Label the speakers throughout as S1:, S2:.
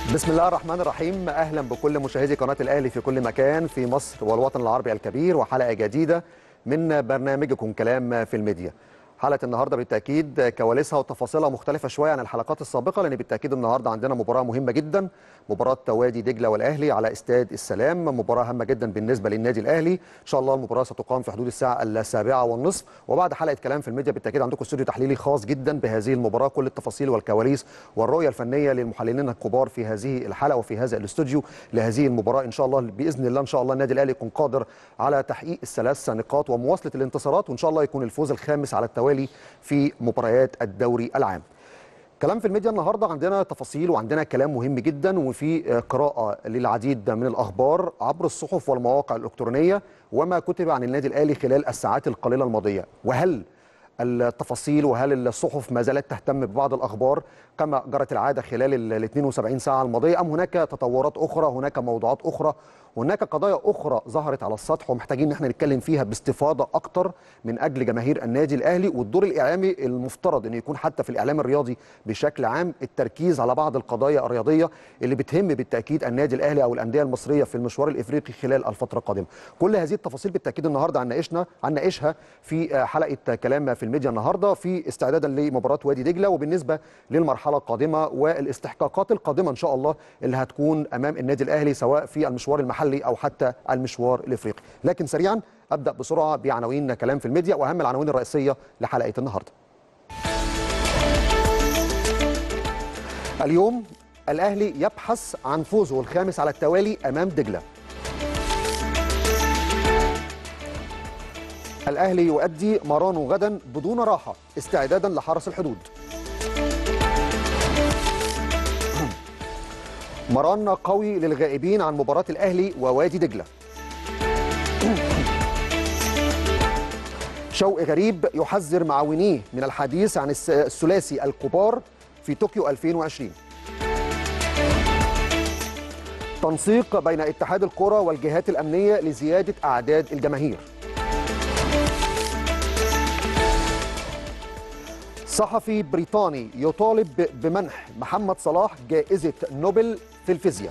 S1: بسم الله الرحمن الرحيم اهلا بكل مشاهدي قناه الاهلي في كل مكان في مصر والوطن العربي الكبير وحلقه جديده من برنامجكم كلام في الميديا حلقه النهارده بالتاكيد كواليسها وتفاصيلها مختلفه شويه عن الحلقات السابقه لان بالتاكيد النهارده عندنا مباراه مهمه جدا مباراه وادي دجله والاهلي على استاد السلام مباراه هامه جدا بالنسبه للنادي الاهلي ان شاء الله المباراه ستقام في حدود الساعه السابعه والنصف وبعد حلقه كلام في الميديا بالتاكيد عندكم استوديو تحليلي خاص جدا بهذه المباراه كل التفاصيل والكواليس والرؤيه الفنيه للمحللين الكبار في هذه الحلقه وفي هذا الاستوديو لهذه المباراه ان شاء الله باذن الله ان شاء الله النادي الاهلي يكون قادر على تحقيق الثلاث نقاط ومواصله الانتصارات وان شاء الله يكون الفوز الخامس على التوالي في مباريات الدوري العام كلام في الميديا النهارده عندنا تفاصيل وعندنا كلام مهم جدا وفي قراءه للعديد من الاخبار عبر الصحف والمواقع الالكترونيه وما كتب عن النادي الاهلي خلال الساعات القليله الماضيه وهل التفاصيل وهل الصحف ما زالت تهتم ببعض الاخبار كما جرت العاده خلال ال 72 ساعه الماضيه ام هناك تطورات اخرى هناك موضوعات اخرى هناك قضايا اخرى ظهرت على السطح ومحتاجين ان احنا نتكلم فيها باستفاضه اكتر من اجل جماهير النادي الاهلي والدور الاعلامي المفترض انه يكون حتى في الاعلام الرياضي بشكل عام التركيز على بعض القضايا الرياضيه اللي بتهم بالتاكيد النادي الاهلي او الانديه المصريه في المشوار الافريقي خلال الفتره القادمه كل هذه التفاصيل بالتاكيد النهارده هنناقشنا هنناقشها في حلقه كلام في الميديا النهارده في استعدادا لمباراه وادي دجله وبالنسبه للمرحله القادمه والاستحقاقات القادمه ان شاء الله اللي هتكون امام النادي الاهلي سواء في المشوار المحلي او حتى المشوار الافريقي لكن سريعا ابدا بسرعه بعناوين كلام في الميديا واهم العناوين الرئيسيه لحلقه النهارده اليوم الاهلي يبحث عن فوزه الخامس على التوالي امام دجله الاهلي يؤدي مرانه غدا بدون راحه استعدادا لحرس الحدود مران قوي للغائبين عن مباراة الأهلي ووادي دجلة شوقي غريب يحذر معاونيه من الحديث عن الثلاثي الكبار في طوكيو 2020 تنسيق بين اتحاد الكرة والجهات الأمنية لزيادة أعداد الجماهير صحفي بريطاني يطالب بمنح محمد صلاح جائزة نوبل في الفيزياء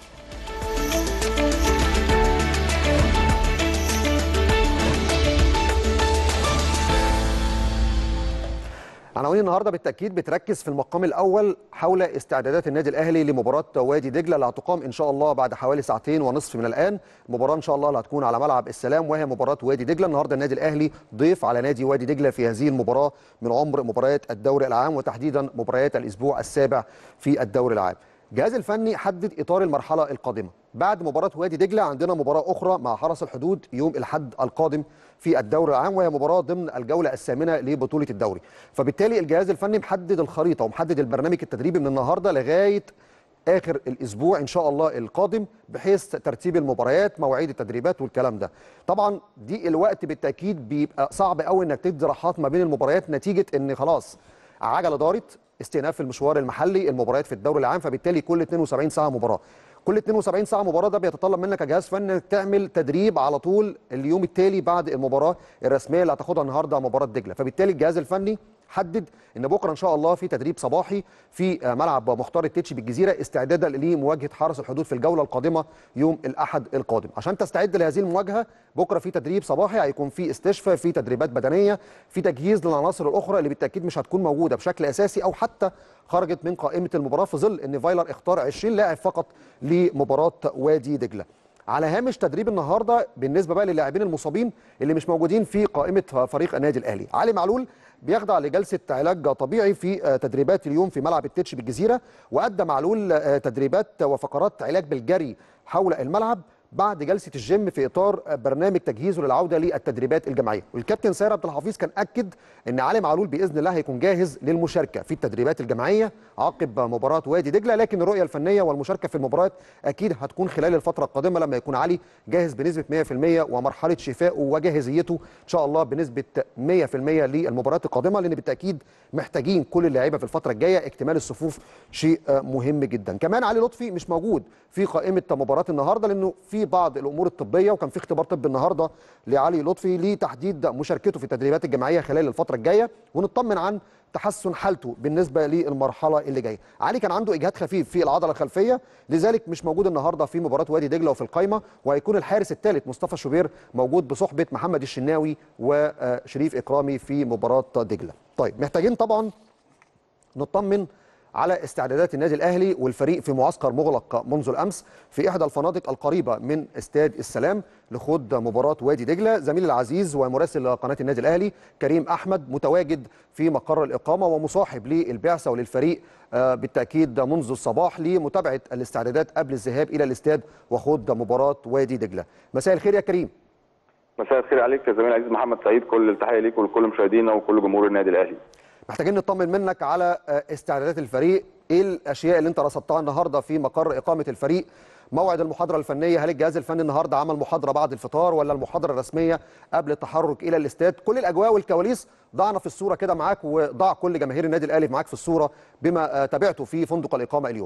S1: عناوين النهارده بالتاكيد بتركز في المقام الاول حول استعدادات النادي الاهلي لمباراه وادي دجله اللي هتقام ان شاء الله بعد حوالي ساعتين ونصف من الان المباراه ان شاء الله اللي هتكون على ملعب السلام وهي مباراه وادي دجله النهارده النادي الاهلي ضيف على نادي وادي دجله في هذه المباراه من عمر مباريات الدوري العام وتحديدا مباريات الاسبوع السابع في الدوري العام الجهاز الفني حدد اطار المرحله القادمه بعد مباراه وادي دجله عندنا مباراه اخرى مع حرس الحدود يوم الاحد القادم في الدوري العام وهي مباراه ضمن الجوله الثامنه لبطوله الدوري فبالتالي الجهاز الفني محدد الخريطه ومحدد البرنامج التدريبي من النهارده لغايه اخر الاسبوع ان شاء الله القادم بحيث ترتيب المباريات مواعيد التدريبات والكلام ده طبعا دي الوقت بالتاكيد بيبقى صعب قوي انك تدي راحات ما بين المباريات نتيجه ان خلاص عجله دارت استئناف المشوار المحلي المباريات في الدوري العام فبالتالي كل 72 ساعه مباراه كل 72 ساعه مباراه ده بيتطلب منك كجهاز فني انك تعمل تدريب على طول اليوم التالي بعد المباراه الرسميه اللي هتاخدها النهارده مباراه دجله فبالتالي الجهاز الفني حدد ان بكره ان شاء الله في تدريب صباحي في ملعب مختار التتش بالجزيره استعدادا لمواجهه حرس الحدود في الجوله القادمه يوم الاحد القادم عشان تستعد لهذه المواجهه بكره في تدريب صباحي هيكون في استشفاء في تدريبات بدنيه في تجهيز للعناصر الاخرى اللي بالتاكيد مش هتكون موجوده بشكل اساسي او حتى خرجت من قائمه المباراه في ظل ان فايلر اختار 20 لاعب فقط لمباراه وادي دجله على هامش تدريب النهارده بالنسبه بقى للاعبين المصابين اللي مش موجودين في قائمه فريق النادي الاهلي علي معلول بيخضع لجلسه علاج طبيعي في تدريبات اليوم في ملعب التتش بالجزيره وادى معلول تدريبات وفقرات علاج بالجري حول الملعب بعد جلسه الجيم في اطار برنامج تجهيزه للعوده للتدريبات الجماعيه والكابتن سير عبد الحفيظ كان اكد ان علي معلول باذن الله هيكون جاهز للمشاركه في التدريبات الجماعيه عقب مباراه وادي دجله لكن الرؤيه الفنيه والمشاركه في المباريات اكيد هتكون خلال الفتره القادمه لما يكون علي جاهز بنسبه 100% ومرحله شفائه وجاهزيته ان شاء الله بنسبه 100% للمباريات القادمه لان بالتاكيد محتاجين كل اللعيبه في الفتره الجايه اكتمال الصفوف شيء مهم جدا كمان علي لطفي مش موجود في قائمه مباراه النهارده لانه في لبعض الامور الطبيه وكان في اختبار طبي النهارده لعلي لطفي لتحديد مشاركته في التدريبات الجماعيه خلال الفتره الجايه ونطمن عن تحسن حالته بالنسبه للمرحله اللي جايه علي كان عنده اجهاد خفيف في العضله الخلفيه لذلك مش موجود النهارده في مباراه وادي دجله وفي القايمه وهيكون الحارس الثالث مصطفى شوبير موجود بصحبه محمد الشناوي وشريف اكرامي في مباراه دجله طيب محتاجين طبعا نطمن على استعدادات النادي الاهلي والفريق في معسكر مغلق منذ الامس في احدى الفنادق القريبه من استاد السلام لخوض مباراه وادي دجله زميلي العزيز ومراسل قناه النادي الاهلي كريم احمد متواجد في مقر الاقامه ومصاحب للبعثه وللفريق بالتاكيد منذ الصباح لمتابعه الاستعدادات قبل الذهاب الى الاستاد وخوض مباراه وادي دجله مساء الخير يا كريم
S2: مساء الخير عليك يا زميلي العزيز محمد سعيد كل التحيه ليك ولكل مشاهدينا وكل جمهور النادي الاهلي
S1: محتاجين نطمن منك على استعدادات الفريق ايه الاشياء اللي انت رصدتها النهارده في مقر اقامه الفريق موعد المحاضره الفنيه هل الجهاز الفني النهارده عمل محاضره بعد الفطار ولا المحاضره الرسميه قبل التحرك الى الاستاد كل الاجواء والكواليس ضعنا في الصوره كده معاك وضع كل جماهير النادي الاهلي معاك في الصوره بما تابعته في فندق الاقامه اليوم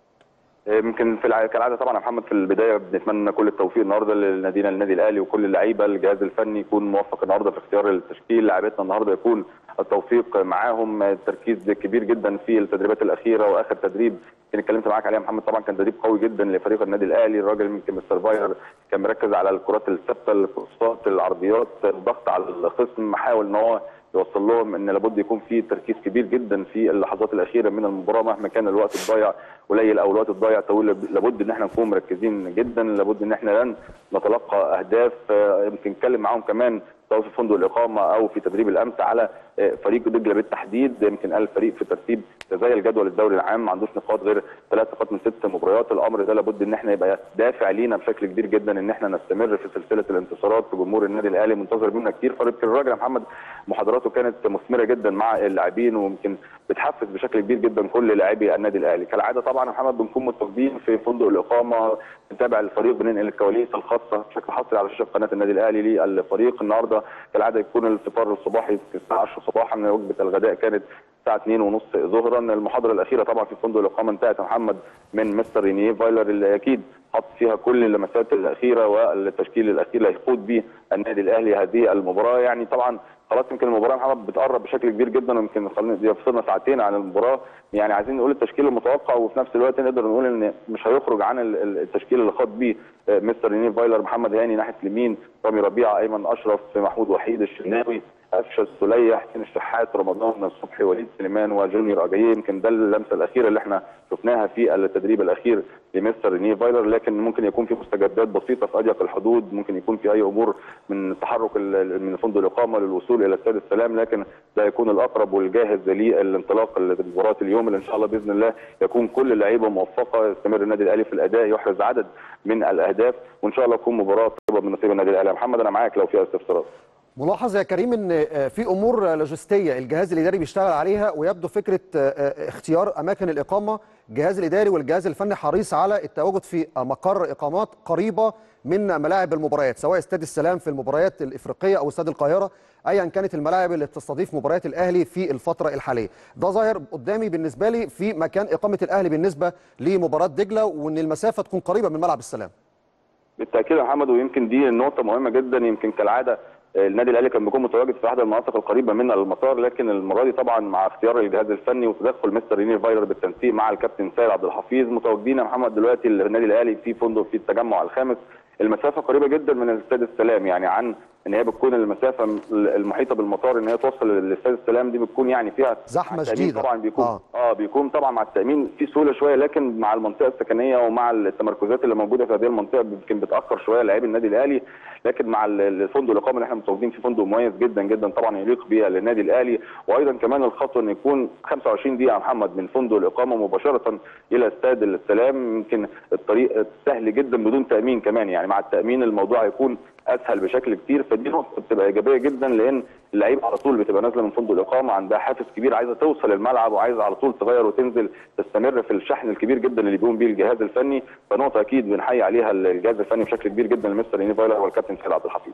S2: يمكن في الع... كالعاده طبعا يا محمد في البدايه بنتمنى كل التوفيق النهارده لنادينا النادي الاهلي وكل اللعيبه الجهاز الفني يكون موفق النهارده في اختيار التشكيل لاعبتنا النهارده يكون التوفيق معاهم تركيز كبير جدا في التدريبات الاخيره واخر تدريب اللي اتكلمت معاك عليه يا محمد طبعا كان تدريب قوي جدا لفريق النادي الاهلي الراجل يمكن مستر فاير كان مركز على الكرات الثابته الكورسات العرضيات الضغط على الخصم محاول ان هو يوصل لهم ان لابد يكون في تركيز كبير جدا في اللحظات الاخيره من المباراه مهما كان الوقت الضايع قليل او الوقت الضايع طويل لابد ان احنا نكون مركزين جدا لابد ان احنا لن نتلقى اهداف يمكن نتكلم معاهم كمان سواء في فندق الاقامه او في تدريب الامس على فريق دجله بالتحديد يمكن قال الفريق في ترتيب تزايل جدول الدوري العام ما عندوش نقاط غير ثلاث نقاط من ست مباريات الامر ده لابد ان احنا يبقى دافع لينا بشكل كبير جدا ان احنا نستمر في سلسله الانتصارات في جمهور النادي الاهلي منتظر منا كتير فريق الراجل يا محمد محاضراته كانت مثمره جدا مع اللاعبين ويمكن بتحفز بشكل كبير جدا كل لاعبي النادي الاهلي كالعاده طبعا يا محمد بنكون متواجدين في فندق الاقامه بنتابع الفريق بننقل الكواليس الخاصه بشكل حصري على شاشه قناه النادي الاهلي للفريق النهارده كالعاده يكون الفطار الصباحي الساعه 10 صباحا وجبه الغداء كانت الساعه 2 ونص ظهرا المحاضره الاخيره طبعا في فندق الاقامه انتهت يا محمد من مستر رينيه فايلر اللي اكيد حط فيها كل اللمسات الاخيره والتشكيل الاخير اللي هيقود به النادي الاهلي هذه المباراه يعني طبعا خلاص يمكن المباراه محمد بتقرب بشكل كبير جدا ويمكن يفصلنا ساعتين عن المباراه يعني عايزين نقول التشكيل المتوقع وفي نفس الوقت نقدر نقول ان مش هيخرج عن التشكيل اللي خاض بيه مستر رينيه فايلر محمد هاني ناحيه اليمين رامي ربيعه ايمن اشرف محمود وحيد الشناوي قفشه السليه حسين الشحات رمضان الصبحي وليد سليمان وجونيور اجاييه يمكن ده اللمسه الاخيره اللي احنا شفناها في التدريب الاخير لمستر رينيه فايلر لكن ممكن يكون في مستجدات بسيطه في اضيق الحدود ممكن يكون في اي امور من التحرك من فندق الاقامه للوصول الى استاد السلام لكن ده يكون الاقرب والجاهز للانطلاق لمباراه اليوم اللي ان شاء الله باذن الله يكون كل اللعيبه موفقه يستمر النادي الاهلي في الاداء يحرز عدد من الاهداف وان شاء الله تكون مباراه تقرب من نصيب النادي الاهلي محمد انا معاك لو فيها استفسارات
S1: ملاحظ يا كريم ان في امور لوجستيه الجهاز الاداري بيشتغل عليها ويبدو فكره اختيار اماكن الاقامه الجهاز الاداري والجهاز الفني حريص على التواجد في مقر اقامات قريبه من ملاعب المباريات سواء استاد السلام في المباريات الافريقيه او استاد القاهره ايا كانت الملاعب اللي تستضيف مباريات الاهلي في الفتره الحاليه ده ظاهر قدامي بالنسبه لي في مكان اقامه الاهلي بالنسبه لمباراه دجله وان المسافه تكون قريبه من ملعب السلام
S2: بالتاكيد يا محمد ويمكن دي نقطه مهمه جدا يمكن كالعاده النادي الاهلي كان بيكون متواجد في احد المناطق القريبه من المطار لكن المره دي طبعا مع اختيار الجهاز الفني وتدخل مستر رينير فايلر بالتنسيق مع الكابتن سيد عبد الحفيظ متواجدين يا محمد دلوقتي النادي الاهلي في فندق في التجمع الخامس المسافه قريبه جدا من الاستاد السلام يعني عن ان هي بتكون المسافه المحيطه بالمطار ان هي توصل لاستاد السلام دي بتكون يعني فيها
S1: زحمه شديده
S2: طبعا بيكون اه, آه بيكون طبعا مع التامين في سهوله شويه لكن مع المنطقه السكنيه ومع التمركزات اللي موجوده في هذه المنطقه يمكن بتاخر شويه لاعبي النادي الاهلي لكن مع الفندق الاقامه اللي احنا متواجدين في فندق مميز جدا جدا طبعا يليق بيه للنادي الاهلي وايضا كمان الخطوه ان يكون 25 دقيقه محمد من فندق الاقامه مباشره الى استاد السلام يمكن الطريق سهل جدا بدون تامين كمان يعني مع التامين الموضوع هيكون اسهل بشكل كتير فدي نقطه بتبقى ايجابيه جدا لان اللعيبه على طول بتبقى نازله من فندق الاقامه عندها حافز كبير عايزه توصل الملعب وعايزه على طول تغير وتنزل تستمر في الشحن الكبير جدا اللي بيقوم بيه الجهاز الفني فنقطه اكيد بنحيي عليها الجهاز الفني بشكل كبير جدا لمستر ريني فايلر والكابتن سيد عبد الحفيظ.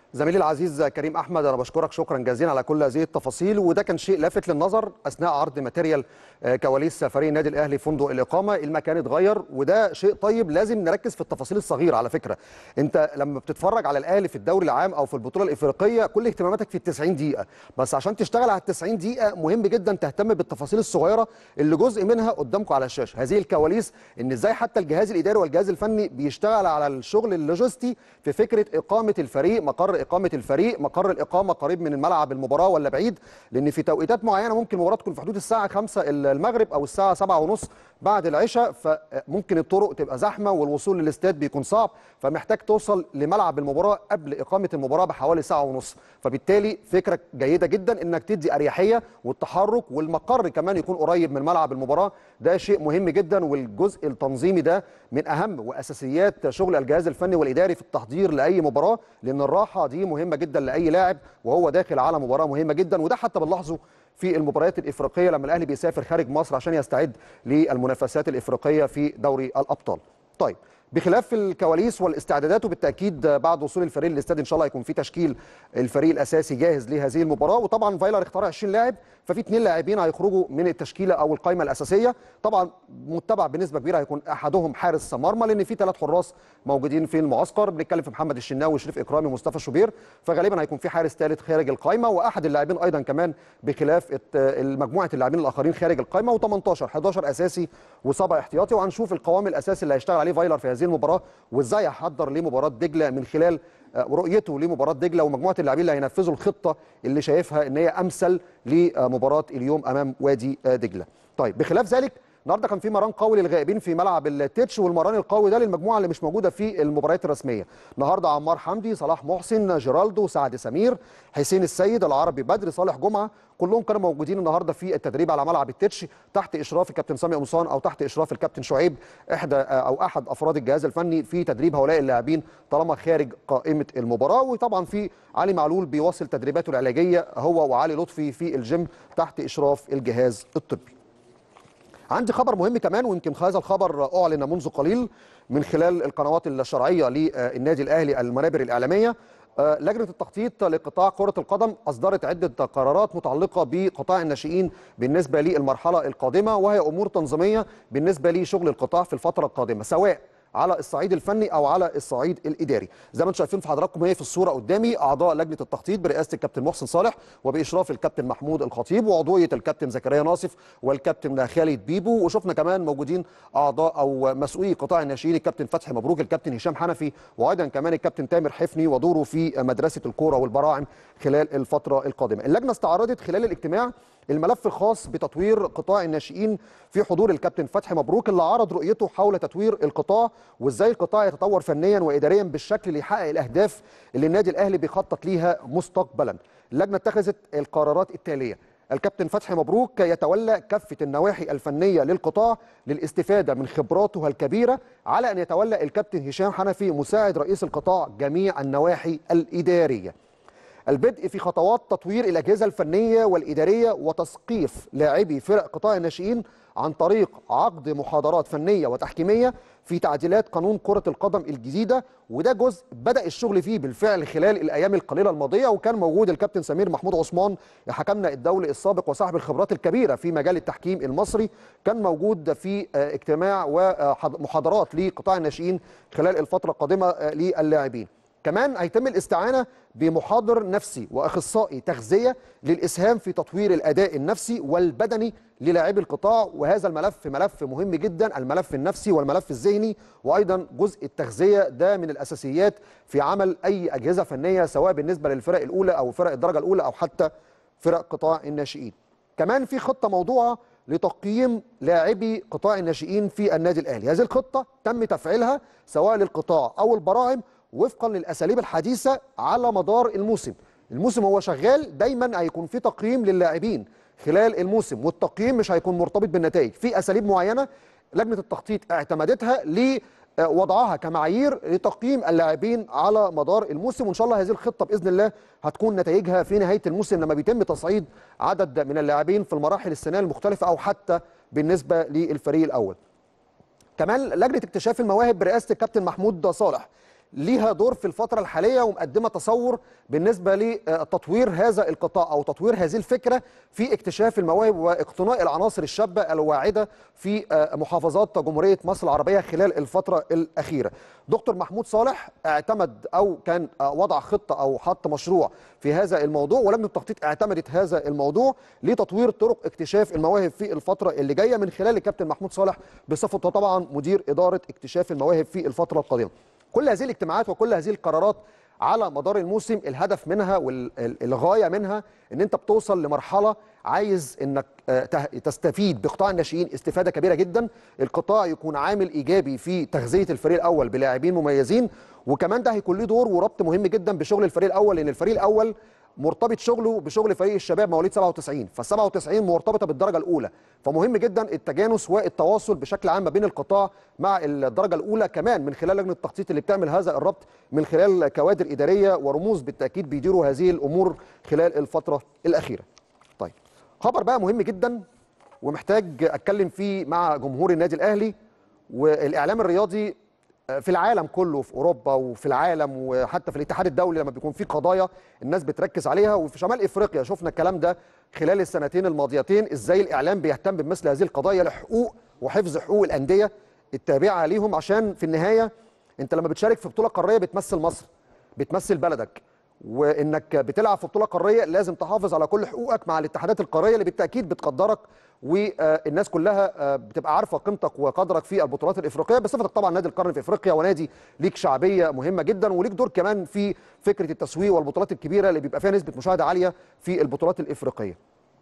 S1: زميلي العزيز كريم احمد انا بشكرك شكرا جزيلا على كل هذه التفاصيل وده كان شيء لافت للنظر اثناء عرض ماتيريال آه، كواليس فريق النادي الاهلي فندق الاقامه المكان اتغير وده شيء طيب لازم نركز في التفاصيل الصغيره على فكره انت لما بتتفرج على الاهلي في الدوري العام او في البطوله الافريقيه كل اهتماماتك في ال 90 دقيقه بس عشان تشتغل على ال 90 دقيقه مهم جدا تهتم بالتفاصيل الصغيره اللي جزء منها قدامكم على الشاشه هذه الكواليس ان ازاي حتى الجهاز الاداري والجهاز الفني بيشتغل على الشغل اللوجستي في فكره اقامه الفريق مقر اقامه الفريق مقر الاقامه قريب من الملعب المباراه ولا بعيد لان في توقيتات معينه ممكن المباراه تكون في حدود الساعه 5 المغرب او الساعه 7 ونص بعد العشاء فممكن الطرق تبقى زحمه والوصول للاستاد بيكون صعب فمحتاج توصل لملعب المباراه قبل اقامه المباراه بحوالي ساعه ونص فبالتالي فكره جيده جدا انك تدي اريحيه والتحرك والمقر كمان يكون قريب من ملعب المباراه ده شيء مهم جدا والجزء التنظيمي ده من اهم واساسيات شغل الجهاز الفني والاداري في التحضير لاي مباراه لان الراحه دي مهمه جدا لاي لاعب وهو داخل على مباراه مهمه جدا وده حتى بنلاحظه في المباريات الافريقيه لما الاهلي بيسافر خارج مصر عشان يستعد للمنافسات الافريقيه في دوري الابطال. طيب بخلاف الكواليس والاستعدادات وبالتاكيد بعد وصول الفريق للاستاد ان شاء الله هيكون في تشكيل الفريق الاساسي جاهز لهذه المباراه وطبعا فايلر اختار 20 لاعب ففي اثنين لاعبين هيخرجوا من التشكيله او القائمه الاساسيه طبعا متبع بنسبه كبيره هيكون احدهم حارس مرمى لان في ثلاث حراس موجودين في المعسكر بنتكلم في محمد الشناوي وشريف اكرامي ومصطفى شوبير فغالبا هيكون في حارس ثالث خارج القائمه واحد اللاعبين ايضا كمان بخلاف مجموعه اللاعبين الاخرين خارج القائمه و18 11 اساسي وسبعه احتياطي وهنشوف القوام الاساسي اللي هيشتغل عليه فايلر في هذه المباراه وازاي هيحضر لمباراه دجله من خلال رؤيته لمباراه دجله ومجموعه اللاعبين اللي هينفذوا الخطه اللي شايفها ان هي امثل لمباراه اليوم امام وادي دجله. طيب بخلاف ذلك النهارده كان في مران قوي للغائبين في ملعب التتش والمران القوي ده للمجموعه اللي مش موجوده في المباريات الرسميه النهارده عمار حمدي صلاح محسن جيرالدو سعد سمير حسين السيد العربي بدر صالح جمعه كلهم كانوا موجودين النهارده في التدريب على ملعب التتش تحت اشراف الكابتن سامي قمصان او تحت اشراف الكابتن شعيب احدى او احد افراد الجهاز الفني في تدريب هؤلاء اللاعبين طالما خارج قائمه المباراه وطبعا في علي معلول بيواصل تدريباته العلاجيه هو وعلي لطفي في الجيم تحت اشراف الجهاز الطبي عندي خبر مهم كمان ويمكن هذا الخبر اعلن منذ قليل من خلال القنوات الشرعيه للنادي الاهلي المنابر الاعلاميه لجنه التخطيط لقطاع كره القدم اصدرت عده قرارات متعلقه بقطاع الناشئين بالنسبه للمرحله القادمه وهي امور تنظيميه بالنسبه لشغل القطاع في الفتره القادمه سواء على الصعيد الفني او على الصعيد الاداري زي ما انتم شايفين في حضراتكم هي في الصوره قدامي اعضاء لجنه التخطيط برئاسه الكابتن محسن صالح وباشراف الكابتن محمود الخطيب وعضويه الكابتن زكريا ناصف والكابتن خالد بيبو وشفنا كمان موجودين اعضاء او مسؤولي قطاع الناشئين الكابتن فتحي مبروك الكابتن هشام حنفي وايضا كمان الكابتن تامر حفني ودوره في مدرسه الكوره والبراعم خلال الفتره القادمه اللجنه استعرضت خلال الاجتماع الملف الخاص بتطوير قطاع الناشئين في حضور الكابتن فتحي مبروك اللي عرض رؤيته حول تطوير القطاع وازاي القطاع يتطور فنيا واداريا بالشكل اللي يحقق الاهداف اللي النادي الاهلي بيخطط ليها مستقبلا. اللجنه اتخذت القرارات التاليه الكابتن فتحي مبروك يتولى كافة النواحي الفنية للقطاع للاستفادة من خبراته الكبيرة على أن يتولى الكابتن هشام حنفي مساعد رئيس القطاع جميع النواحي الإدارية البدء في خطوات تطوير الأجهزة الفنية والإدارية وتثقيف لاعبي فرق قطاع الناشئين عن طريق عقد محاضرات فنية وتحكيمية في تعديلات قانون كرة القدم الجديدة وده جزء بدأ الشغل فيه بالفعل خلال الأيام القليلة الماضية وكان موجود الكابتن سمير محمود عثمان حكمنا الدولي السابق وصاحب الخبرات الكبيرة في مجال التحكيم المصري كان موجود في اجتماع ومحاضرات لقطاع الناشئين خلال الفترة القادمة للاعبين كمان هيتم الاستعانة بمحاضر نفسي وأخصائي تغذية للإسهام في تطوير الأداء النفسي والبدني للاعبي القطاع وهذا الملف ملف مهم جدا الملف النفسي والملف الذهني وأيضا جزء التغذية ده من الأساسيات في عمل أي أجهزة فنية سواء بالنسبة للفرق الأولى أو فرق الدرجة الأولى أو حتى فرق قطاع الناشئين كمان في خطة موضوعة لتقييم لاعبي قطاع الناشئين في النادي الأهلي هذه الخطة تم تفعيلها سواء للقطاع أو البراعم وفقا للاساليب الحديثه على مدار الموسم الموسم هو شغال دايما هيكون في تقييم للاعبين خلال الموسم والتقييم مش هيكون مرتبط بالنتائج في اساليب معينه لجنه التخطيط اعتمدتها لوضعها كمعايير لتقييم اللاعبين على مدار الموسم وان شاء الله هذه الخطه باذن الله هتكون نتائجها في نهايه الموسم لما بيتم تصعيد عدد من اللاعبين في المراحل السنيه المختلفه او حتى بالنسبه للفريق الاول كمان لجنه اكتشاف المواهب برئاسه الكابتن محمود صالح ليها دور في الفتره الحاليه ومقدمه تصور بالنسبه لتطوير هذا القطاع او تطوير هذه الفكره في اكتشاف المواهب واقتناء العناصر الشابه الواعده في محافظات جمهوريه مصر العربيه خلال الفتره الاخيره. دكتور محمود صالح اعتمد او كان وضع خطه او حط مشروع في هذا الموضوع ولجنه التخطيط اعتمدت هذا الموضوع لتطوير طرق اكتشاف المواهب في الفتره اللي جايه من خلال الكابتن محمود صالح بصفته طبعا مدير اداره اكتشاف المواهب في الفتره القادمه. كل هذه الاجتماعات وكل هذه القرارات على مدار الموسم الهدف منها والغايه منها ان انت بتوصل لمرحله عايز انك تستفيد بقطاع الناشئين استفاده كبيره جدا القطاع يكون عامل ايجابي في تغذيه الفريق الاول بلاعبين مميزين وكمان ده هيكون له دور وربط مهم جدا بشغل الفريق الاول لان الفريق الاول مرتبط شغله بشغل فريق الشباب مواليد 97 فال 97 مرتبطه بالدرجه الاولى فمهم جدا التجانس والتواصل بشكل عام ما بين القطاع مع الدرجه الاولى كمان من خلال لجنه التخطيط اللي بتعمل هذا الربط من خلال كوادر اداريه ورموز بالتاكيد بيديروا هذه الامور خلال الفتره الاخيره. طيب خبر بقى مهم جدا ومحتاج اتكلم فيه مع جمهور النادي الاهلي والاعلام الرياضي في العالم كله في اوروبا وفي العالم وحتى في الاتحاد الدولي لما بيكون في قضايا الناس بتركز عليها وفي شمال افريقيا شفنا الكلام ده خلال السنتين الماضيتين ازاي الاعلام بيهتم بمثل هذه القضايا لحقوق وحفظ حقوق الانديه التابعه ليهم عشان في النهايه انت لما بتشارك في بطوله قاريه بتمثل مصر بتمثل بلدك وانك بتلعب في بطوله قاريه لازم تحافظ على كل حقوقك مع الاتحادات القاريه اللي بالتاكيد بتقدرك والناس كلها بتبقى عارفه قيمتك وقدرك في البطولات الافريقيه بصفتك طبعا نادي القرن في افريقيا ونادي ليك شعبيه مهمه جدا وليك دور كمان في فكره التسويق والبطولات الكبيره اللي بيبقى فيها نسبه مشاهده عاليه في البطولات الافريقيه.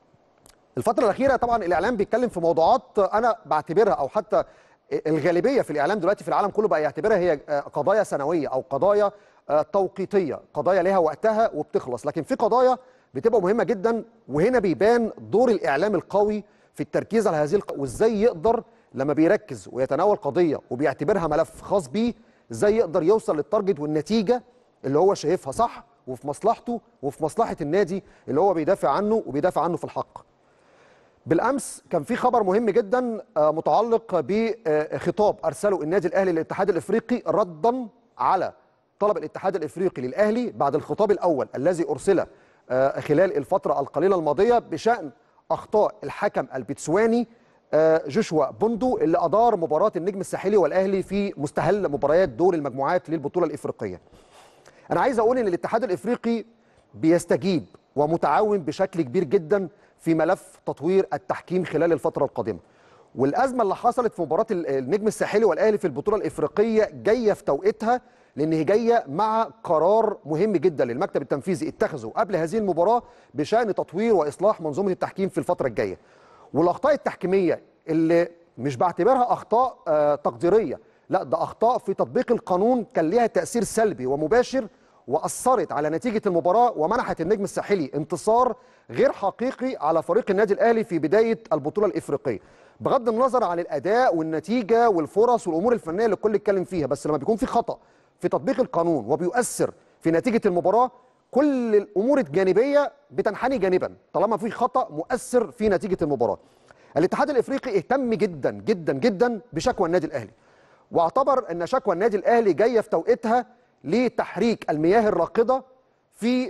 S1: الفتره الاخيره طبعا الاعلام بيتكلم في موضوعات انا بعتبرها او حتى الغالبيه في الاعلام دلوقتي في العالم كله بقى يعتبرها هي قضايا سنويه او قضايا توقيتيه قضايا لها وقتها وبتخلص لكن في قضايا بتبقى مهمه جدا وهنا بيبان دور الاعلام القوي في التركيز على هذه الق... وازاي يقدر لما بيركز ويتناول قضيه وبيعتبرها ملف خاص بيه ازاي يقدر يوصل للتارجت والنتيجه اللي هو شايفها صح وفي مصلحته وفي مصلحه النادي اللي هو بيدافع عنه وبيدافع عنه في الحق. بالامس كان في خبر مهم جدا متعلق بخطاب ارسله النادي الاهلي للاتحاد الافريقي ردا على طلب الاتحاد الافريقي للاهلي بعد الخطاب الاول الذي ارسل خلال الفتره القليله الماضيه بشان اخطاء الحكم البتسواني جوشوا بوندو اللي ادار مباراه النجم الساحلي والاهلي في مستهل مباريات دور المجموعات للبطوله الافريقيه. انا عايز اقول ان الاتحاد الافريقي بيستجيب ومتعاون بشكل كبير جدا في ملف تطوير التحكيم خلال الفتره القادمه. والازمه اللي حصلت في مباراه النجم الساحلي والاهلي في البطوله الافريقيه جايه في توقيتها لان هي جايه مع قرار مهم جدا للمكتب التنفيذي اتخذه قبل هذه المباراه بشان تطوير واصلاح منظومه التحكيم في الفتره الجايه. والاخطاء التحكيميه اللي مش بعتبرها اخطاء آه تقديريه، لا ده اخطاء في تطبيق القانون كان ليها تاثير سلبي ومباشر واثرت على نتيجه المباراه ومنحت النجم الساحلي انتصار غير حقيقي على فريق النادي الاهلي في بدايه البطوله الافريقيه. بغض النظر عن الاداء والنتيجه والفرص والامور الفنيه اللي الكل اتكلم فيها بس لما بيكون في خطا في تطبيق القانون وبيؤثر في نتيجه المباراه كل الامور الجانبيه بتنحني جانبا طالما في خطا مؤثر في نتيجه المباراه. الاتحاد الافريقي اهتم جدا جدا جدا بشكوى النادي الاهلي واعتبر ان شكوى النادي الاهلي جايه في توقيتها لتحريك المياه الراكده في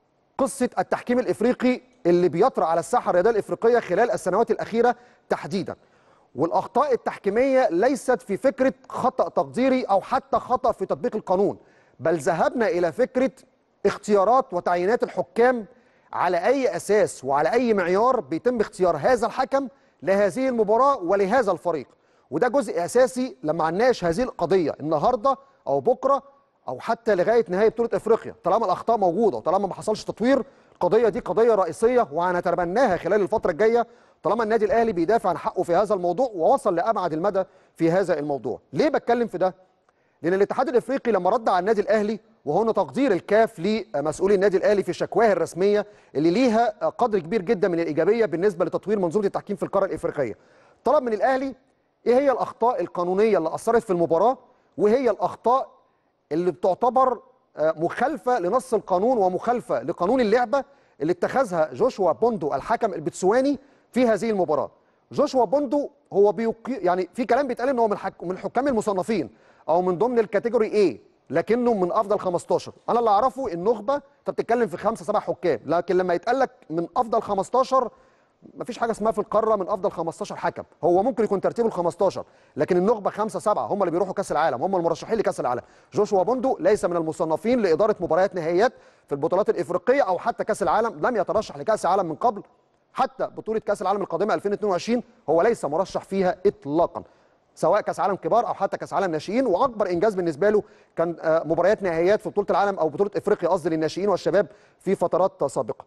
S1: قصه التحكيم الافريقي اللي بيطرا على الساحه الرياضيه الافريقيه خلال السنوات الاخيره تحديدا. والاخطاء التحكيميه ليست في فكره خطا تقديري او حتى خطا في تطبيق القانون بل ذهبنا الى فكره اختيارات وتعيينات الحكام على اي اساس وعلى اي معيار بيتم اختيار هذا الحكم لهذه المباراه ولهذا الفريق وده جزء اساسي لما عناش هذه القضيه النهارده او بكره او حتى لغايه نهايه بطوله افريقيا طالما الاخطاء موجوده وطالما ما حصلش تطوير القضيه دي قضيه رئيسيه وهنتبناها خلال الفتره الجايه طالما النادي الاهلي بيدافع عن حقه في هذا الموضوع ووصل لابعد المدى في هذا الموضوع ليه بتكلم في ده لان الاتحاد الافريقي لما رد على النادي الاهلي وهنا تقدير الكاف لمسؤولي النادي الاهلي في شكواه الرسميه اللي ليها قدر كبير جدا من الايجابيه بالنسبه لتطوير منظومه التحكيم في القاره الافريقيه طلب من الاهلي ايه هي الاخطاء القانونيه اللي اثرت في المباراه وهي الاخطاء اللي بتعتبر مخالفه لنص القانون ومخالفه لقانون اللعبه اللي اتخذها جوشوا بوندو الحكم البتسواني في هذه المباراه جوشوا بوندو هو بيقي يعني في كلام بيتقال ان هو من, حك... من الحكام المصنفين او من ضمن الكاتيجوري ايه لكنه من افضل 15 انا اللي اعرفه النخبه انت بتتكلم في خمسه سبع حكام لكن لما يتقال لك من افضل 15 مفيش حاجه اسمها في القاره من افضل 15 حكم هو ممكن يكون ترتيبه ال 15 لكن النخبه خمسه سبعه هم اللي بيروحوا كاس العالم هم المرشحين لكاس العالم جوشوا بوندو ليس من المصنفين لاداره مباريات نهائيات في البطولات الافريقيه او حتى كاس العالم لم يترشح لكاس العالم من قبل حتى بطوله كاس العالم القادمه 2022 هو ليس مرشح فيها اطلاقا سواء كاس عالم كبار او حتى كاس عالم ناشئين واكبر انجاز بالنسبه له كان آه، مباريات نهائيات في بطوله العالم او بطوله افريقيا قصدي للناشئين والشباب في فترات سابقه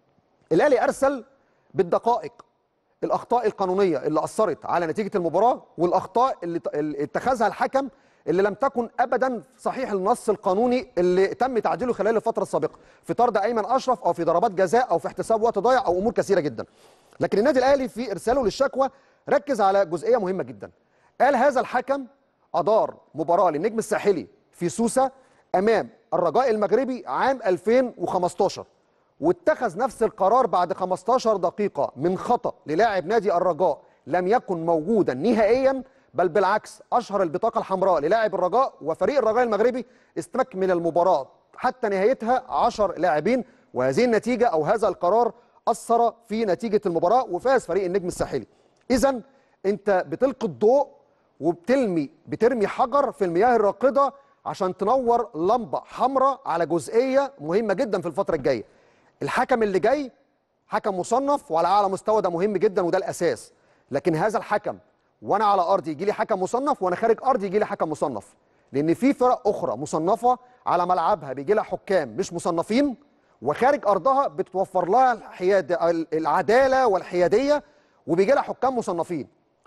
S1: الاهلي ارسل بالدقائق الاخطاء القانونيه اللي اثرت على نتيجه المباراه والاخطاء اللي اللي اتخذها الحكم اللي لم تكن ابدا صحيح النص القانوني اللي تم تعديله خلال الفتره السابقه في طرد ايمن اشرف او في ضربات جزاء او في احتساب وقت ضايع او امور كثيره جدا لكن النادي الاهلي في ارساله للشكوى ركز على جزئيه مهمه جدا قال هذا الحكم ادار مباراه للنجم الساحلي في سوسه امام الرجاء المغربي عام 2015 واتخذ نفس القرار بعد 15 دقيقة من خطأ للاعب نادي الرجاء لم يكن موجودا نهائيا بل بالعكس أشهر البطاقة الحمراء للاعب الرجاء وفريق الرجاء المغربي استكمل المباراة حتى نهايتها 10 لاعبين وهذه النتيجة أو هذا القرار أثر في نتيجة المباراة وفاز فريق النجم الساحلي إذا أنت بتلقي الضوء وبتلمي بترمي حجر في المياه الراقدة عشان تنور لمبة حمراء على جزئية مهمة جدا في الفترة الجاية الحكم اللي جاي حكم مصنف وعلى اعلى مستوى ده مهم جدا وده الاساس لكن هذا الحكم وانا على ارضي يجي لي حكم مصنف وانا خارج ارضي يجي لي حكم مصنف لان في فرق اخرى مصنفه على ملعبها بيجي لها حكام مش مصنفين وخارج ارضها بتوفر لها الحياد العداله والحياديه وبيجي لها حكام مصنفين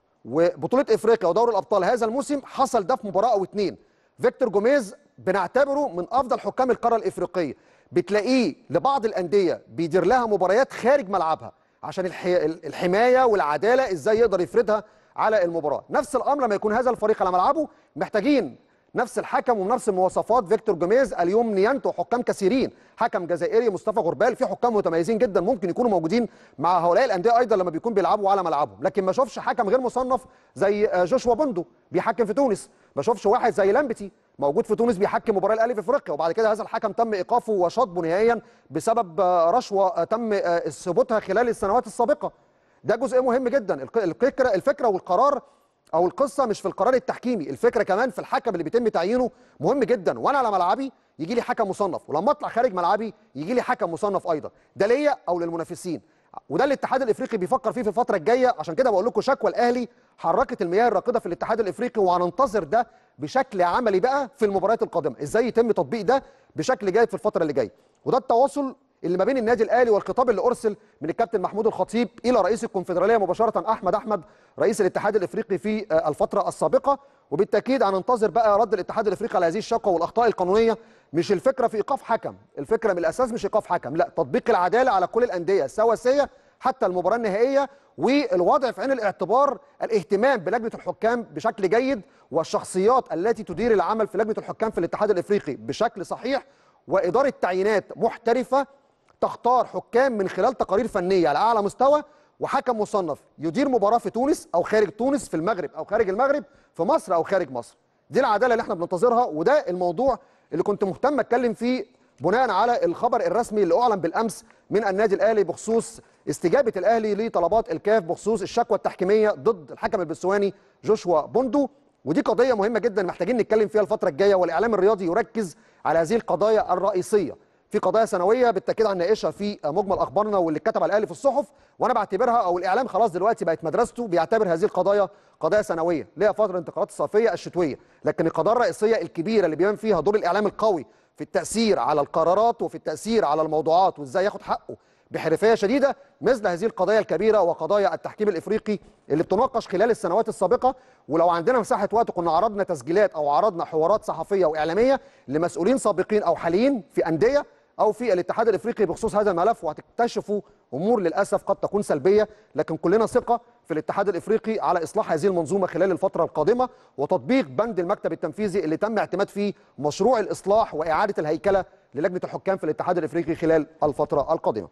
S1: وبطوله افريقيا ودوري الابطال هذا الموسم حصل ده في مباراه او اتنين فيكتور جوميز بنعتبره من افضل حكام القاره الافريقيه بتلاقيه لبعض الانديه بيدير لها مباريات خارج ملعبها عشان الحي... الحمايه والعداله ازاي يقدر يفرضها على المباراه نفس الامر لما يكون هذا الفريق على ملعبه محتاجين نفس الحكم ونفس المواصفات فيكتور جوميز اليوم نيانتو حكام كثيرين حكم جزائري مصطفى غربال في حكام متميزين جدا ممكن يكونوا موجودين مع هؤلاء الانديه ايضا لما بيكون بيلعبوا على ملعبهم لكن ما اشوفش حكم غير مصنف زي آه، جوشوا بوندو بيحكم في تونس ما اشوفش واحد زي لامبتي موجود في تونس بيحكم مباراه الاهلي في افريقيا وبعد كده هذا الحكم تم ايقافه وشطبه نهائيا بسبب آه، رشوه آه، تم آه، ثبوتها خلال السنوات السابقه ده جزء مهم جدا الق- الفكره الفكره والقرار او القصه مش في القرار التحكيمي الفكره كمان في الحكم اللي بيتم تعيينه مهم جدا وانا على ملعبي يجي لي حكم مصنف ولما اطلع خارج ملعبي يجي لي حكم مصنف ايضا ده ليا او للمنافسين وده الاتحاد الافريقي بيفكر فيه في الفتره الجايه عشان كده بقول لكم شكوى الاهلي حركت المياه الراكده في الاتحاد الافريقي وهننتظر ده بشكل عملي بقى في المباريات القادمه ازاي يتم تطبيق ده بشكل جيد في الفتره اللي جايه وده التواصل اللي ما بين النادي الاهلي والخطاب اللي ارسل من الكابتن محمود الخطيب الى رئيس الكونفدراليه مباشره احمد احمد رئيس الاتحاد الافريقي في آه، الفتره السابقه وبالتاكيد هننتظر بقى رد الاتحاد الافريقي على هذه الشكوى والاخطاء القانونيه مش الفكره في ايقاف حكم الفكره من الاساس مش ايقاف حكم لا تطبيق العداله على كل الانديه سواسيه حتى المباراه النهائيه والوضع في عين الاعتبار الاهتمام بلجنه الحكام بشكل جيد والشخصيات التي تدير العمل في لجنه الحكام في الاتحاد الافريقي بشكل صحيح واداره تعيينات محترفه تختار حكام من خلال تقارير فنيه على اعلى مستوى وحكم مصنف يدير مباراه في تونس او خارج تونس في المغرب او خارج المغرب في مصر او خارج مصر دي العداله اللي احنا بننتظرها وده الموضوع اللي كنت مهتم اتكلم فيه بناء على الخبر الرسمي اللي اعلن بالامس من النادي الاهلي بخصوص استجابه الاهلي لطلبات الكاف بخصوص الشكوى التحكيميه ضد الحكم البتسواني جوشوا بوندو ودي قضيه مهمه جدا محتاجين نتكلم فيها الفتره الجايه والاعلام الرياضي يركز على هذه القضايا الرئيسيه في قضايا سنويه بالتاكيد هنناقشها في مجمل اخبارنا واللي اتكتب على الاهلي في الصحف وانا بعتبرها او الاعلام خلاص دلوقتي بقت مدرسته بيعتبر هذه القضايا قضايا سنويه ليها فتره الانتقالات الصيفيه الشتويه لكن القضايا الرئيسيه الكبيره اللي بيبان فيها دور الاعلام القوي في التاثير على القرارات وفي التاثير على الموضوعات وازاي ياخد حقه بحرفيه شديده مثل هذه القضايا الكبيره وقضايا التحكيم الافريقي اللي بتناقش خلال السنوات السابقه ولو عندنا مساحه وقت كنا عرضنا تسجيلات او عرضنا حوارات صحفيه واعلاميه لمسؤولين سابقين او حاليين في انديه او في الاتحاد الافريقي بخصوص هذا الملف وهتكتشفوا امور للاسف قد تكون سلبيه لكن كلنا ثقه في الاتحاد الافريقي على اصلاح هذه المنظومه خلال الفتره القادمه وتطبيق بند المكتب التنفيذي اللي تم اعتماد فيه مشروع الاصلاح واعاده الهيكله للجنه الحكام في الاتحاد الافريقي خلال الفتره القادمه.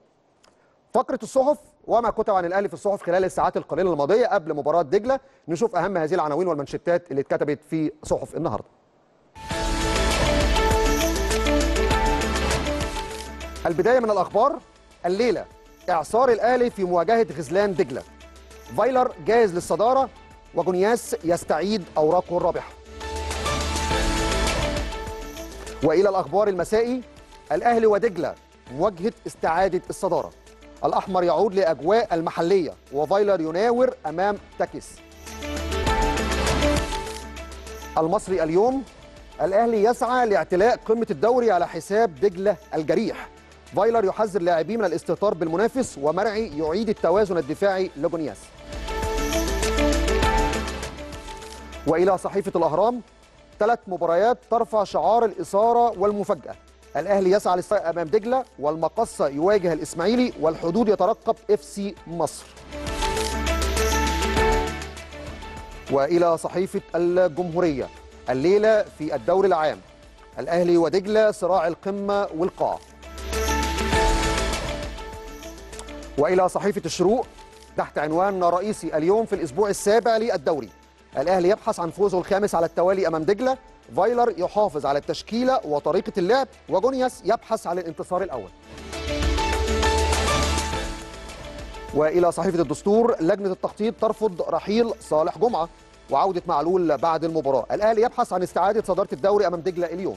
S1: فقره الصحف وما كتب عن الاهلي في الصحف خلال الساعات القليله الماضيه قبل مباراه دجله نشوف اهم هذه العناوين والمنشطات اللي اتكتبت في صحف النهارده. البدايه من الاخبار الليله اعصار الاهلي في مواجهه غزلان دجله فايلر جاهز للصداره وجونياس يستعيد اوراقه الرابحه والى الاخبار المسائي الاهلي ودجله مواجهه استعاده الصداره الاحمر يعود لاجواء المحليه وفايلر يناور امام تاكيس المصري اليوم الاهلي يسعى لاعتلاء قمه الدوري على حساب دجله الجريح فايلر يحذر لاعبيه من الاستهتار بالمنافس ومرعي يعيد التوازن الدفاعي لجونياس والى صحيفه الاهرام ثلاث مباريات ترفع شعار الاثاره والمفاجاه الاهلي يسعى للسيطره امام دجله والمقصه يواجه الاسماعيلي والحدود يترقب اف سي مصر والى صحيفه الجمهوريه الليله في الدوري العام الاهلي ودجله صراع القمه والقاع والى صحيفه الشروق تحت عنوان رئيسي اليوم في الاسبوع السابع للدوري الاهلي يبحث عن فوزه الخامس على التوالي امام دجله فايلر يحافظ على التشكيله وطريقه اللعب وجونياس يبحث عن الانتصار الاول والى صحيفه الدستور لجنه التخطيط ترفض رحيل صالح جمعه وعوده معلول بعد المباراه الاهلي يبحث عن استعاده صداره الدوري امام دجله اليوم